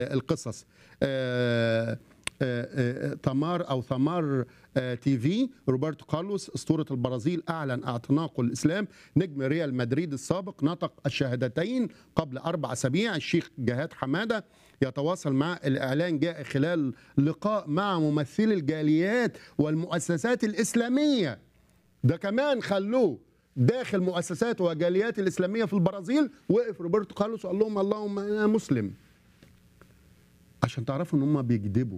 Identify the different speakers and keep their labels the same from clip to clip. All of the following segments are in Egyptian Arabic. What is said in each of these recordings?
Speaker 1: القصص آه، آه، آه، تمار او ثمار آه، تي في روبرتو كارلوس اسطوره البرازيل اعلن اعتناقه الاسلام نجم ريال مدريد السابق نطق الشهادتين قبل اربع اسابيع الشيخ جهاد حماده يتواصل مع الاعلان جاء خلال لقاء مع ممثلي الجاليات والمؤسسات الاسلاميه ده كمان خلوه داخل مؤسسات وجاليات الاسلاميه في البرازيل وقف روبرتو كارلوس وقال لهم اللهم انا مسلم عشان تعرفوا ان هم بيكذبوا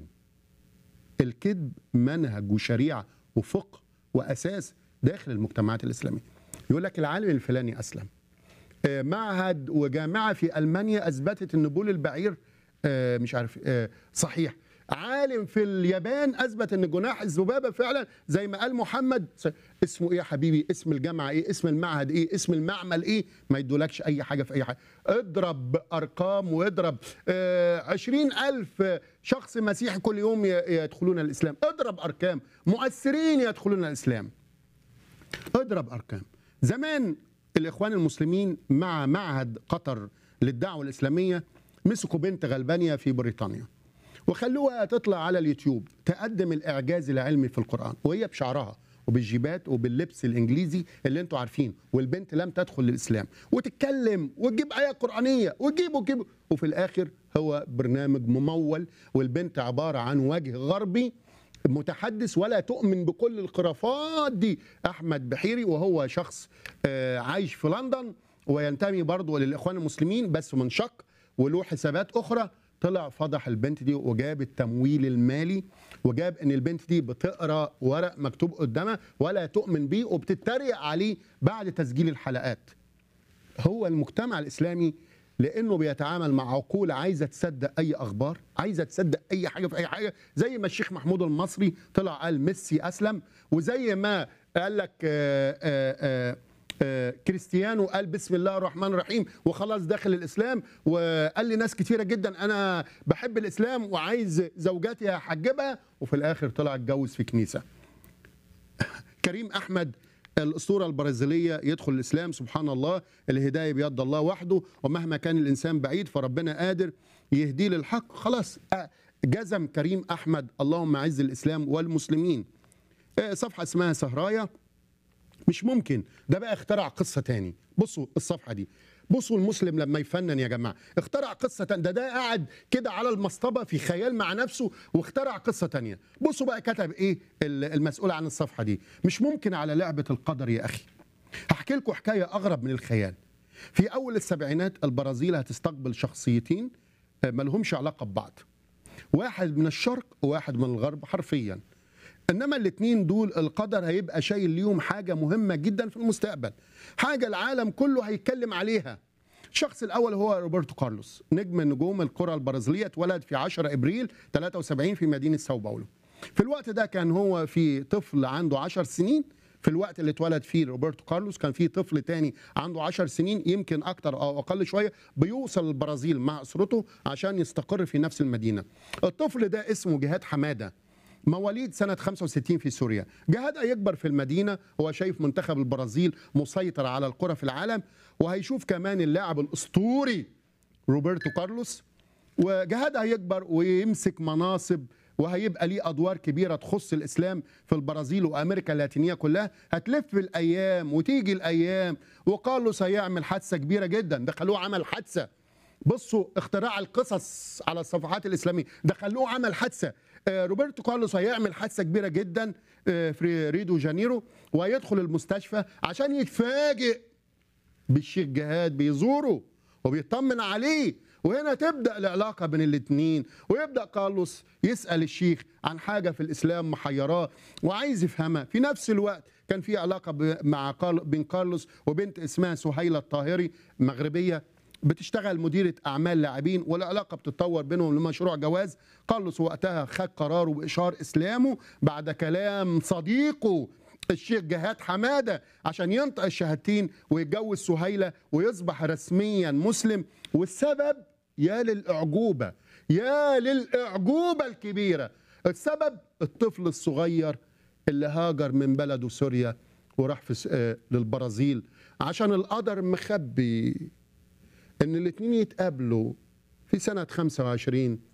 Speaker 1: الكذب منهج وشريعه وفقه واساس داخل المجتمعات الاسلاميه يقول لك العالم الفلاني اسلم آه، معهد وجامعه في المانيا اثبتت ان بول البعير آه، مش عارف آه، صحيح عالم في اليابان اثبت ان جناح الذبابه فعلا زي ما قال محمد س- اسمه ايه يا حبيبي اسم الجامعه ايه اسم المعهد ايه اسم المعمل ايه ما يدولكش اي حاجه في اي حاجه اضرب ارقام واضرب عشرين ألف شخص مسيحي كل يوم ي- يدخلون الاسلام اضرب ارقام مؤثرين يدخلون الاسلام اضرب ارقام زمان الاخوان المسلمين مع معهد قطر للدعوه الاسلاميه مسكوا بنت غلبانيه في بريطانيا وخلوها تطلع على اليوتيوب تقدم الاعجاز العلمي في القران وهي بشعرها وبالجيبات وباللبس الانجليزي اللي انتوا عارفين والبنت لم تدخل الاسلام وتتكلم وتجيب ايه قرانيه وتجيب وتجيب وفي الاخر هو برنامج ممول والبنت عباره عن وجه غربي متحدث ولا تؤمن بكل الخرافات دي احمد بحيري وهو شخص آه، عايش في لندن وينتمي برضه للاخوان المسلمين بس منشق وله حسابات اخرى طلع فضح البنت دي وجاب التمويل المالي وجاب ان البنت دي بتقرا ورق مكتوب قدامها ولا تؤمن بيه وبتتريق عليه بعد تسجيل الحلقات هو المجتمع الاسلامي لانه بيتعامل مع عقول عايزه تصدق اي اخبار عايزه تصدق اي حاجه في اي حاجه زي ما الشيخ محمود المصري طلع قال ميسي اسلم وزي ما قال لك آه، آه، آه، آه، كريستيانو قال بسم الله الرحمن الرحيم وخلاص داخل الاسلام وقال لي ناس كتيره جدا انا بحب الاسلام وعايز زوجاتي احجبها وفي الاخر طلع اتجوز في كنيسه كريم احمد الاسطوره البرازيليه يدخل الاسلام سبحان الله الهدايه بيد الله وحده ومهما كان الانسان بعيد فربنا قادر يهديه للحق خلاص آه، جزم كريم احمد اللهم اعز الاسلام والمسلمين آه، صفحه اسمها سهرايه مش ممكن ده بقى اخترع قصه تاني بصوا الصفحه دي بصوا المسلم لما يفنن يا جماعه اخترع قصه تانية ده ده قاعد كده على المصطبه في خيال مع نفسه واخترع قصه تانية بصوا بقى كتب ايه ال- المسؤول عن الصفحه دي مش ممكن على لعبه القدر يا اخي هحكي لكم حكايه اغرب من الخيال في اول السبعينات البرازيل هتستقبل شخصيتين آه، مالهمش علاقه ببعض واحد من الشرق وواحد من الغرب حرفيا انما الاثنين دول القدر هيبقى شايل ليهم حاجه مهمه جدا في المستقبل حاجه العالم كله هيتكلم عليها الشخص الاول هو روبرتو كارلوس نجم نجوم الكره البرازيليه اتولد في 10 ابريل 73 في مدينه ساو باولو في الوقت ده كان هو في طفل عنده 10 سنين في الوقت اللي اتولد فيه روبرتو كارلوس كان في طفل تاني عنده 10 سنين يمكن اكتر او اقل شويه بيوصل البرازيل مع اسرته عشان يستقر في نفس المدينه الطفل ده اسمه جهاد حماده مواليد سنة 65 في سوريا جهاد هيكبر في المدينة هو شايف منتخب البرازيل مسيطر على القرى في العالم وهيشوف كمان اللاعب الأسطوري روبرتو كارلوس وجهاد هيكبر ويمسك مناصب وهيبقى ليه ادوار كبيره تخص الاسلام في البرازيل وامريكا اللاتينيه كلها هتلف الايام وتيجي الايام وكارلوس هيعمل حادثه كبيره جدا دخلوه عمل حادثه بصوا اختراع القصص على الصفحات الاسلاميه ده خلوه عمل حادثه آه، روبرتو كارلوس هيعمل حادثه كبيره جدا آه، في ريدو جانيرو وهيدخل المستشفى عشان يتفاجئ بالشيخ جهاد بيزوره وبيطمن عليه وهنا تبدا العلاقه بين الاثنين ويبدا كارلوس يسال الشيخ عن حاجه في الاسلام محيراه وعايز يفهمها في نفس الوقت كان في علاقه ب- مع كارل- بين كارلوس وبنت اسمها سهيله الطاهري مغربيه بتشتغل مديرة أعمال لاعبين والعلاقة بتتطور بينهم لمشروع جواز كارلوس وقتها خد قراره بإشهار إسلامه بعد كلام صديقه الشيخ جهاد حمادة عشان ينطق الشهادتين ويتجوز سهيلة ويصبح رسميا مسلم والسبب يا للأعجوبة يا للأعجوبة الكبيرة السبب الطفل الصغير اللي هاجر من بلده سوريا وراح في س- آه، للبرازيل عشان القدر مخبي ان الاتنين يتقابلوا في سنة 25